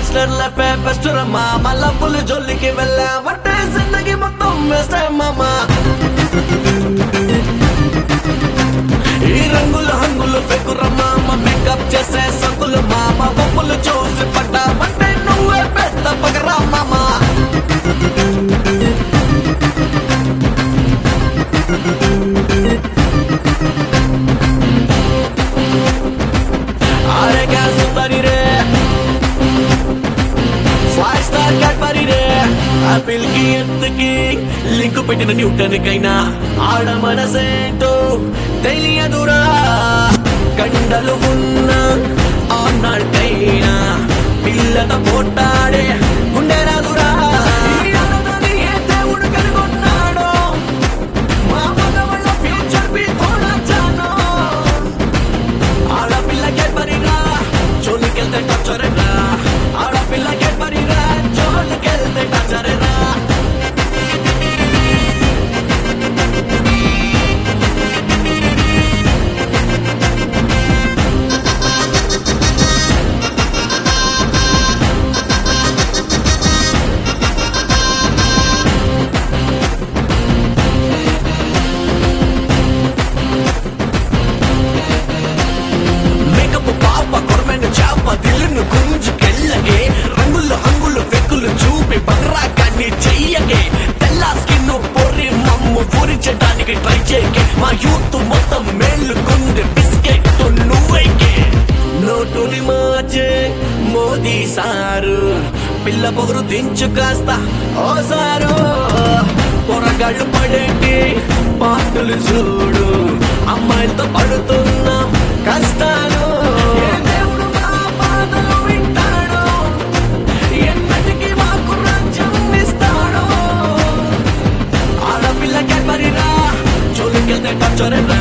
bachelor life best రమ్మా మళ్ళా పులి జొల్లికి వెళ్ళామంటే జిందగీ మొత్తం వేస్ట్ మామా ఈ రంగులు హంగులు పెకురమ్మా మేకప్ చేసే సంగులు మామ బొమ్మలు చూసి పడ్డామంటే నువ్వే పెద్ద పగరా మామా ఆరే గ్యాస్ సుందరి రే ఫైవ్ స్టార్ క్యాడ్బరీ రే ఆపిల్ కి ఎత్తుకి లింక్ పెట్టిన న్యూటన్ కైనా ఆడ మనసేంటో తెలియదురా కండలు ఉన్న ఆనాళ్ళకైనా పిల్లత పోటాడే గుండె రాదురా ఈ ఆడదని ఏ దేవుడు కనుగొన్నాడో మా మగవాళ్ళ ఫ్యూచర్ బి థోడా జానో ఆడపిల్ల గెడ్బరిరా చోలికెళ్తే టచ్చరేరా ఆడపిల్ల గెడ్బరిరా చోలికెళ్తే టచ్చరేరా మేకపు పాప కొరమైన చేప దిల్లును గుంజుకెళ్ళగే రంగులు హంగులు వెక్కులు చూపి బర్రాకాన్ని చెయ్యగే తెల్ల స్కిన్ పొరి మమ్ము పూరించడానికి ట్రై చేయకే మా యూత్ మొత్తం మేలుకుంది బిస్కెట్ నువ్వైకే నోటుని మార్చే మోదీ సారు పిల్ల పొగరు దించు కాస్త ఓ సారు పొరగాళ్ళు పడేటి పాటలు చూడు అమ్మాయిలతో పడుతున్నాం కష్టాలు ఏ దేవుడు మా బాధలు వింటాడో ఎన్నటికీ మాకు రాజ్యం ఇస్తాడో ఆడపిల్ల కెపరిరా చోలికెళ్తే టచ్చరేరా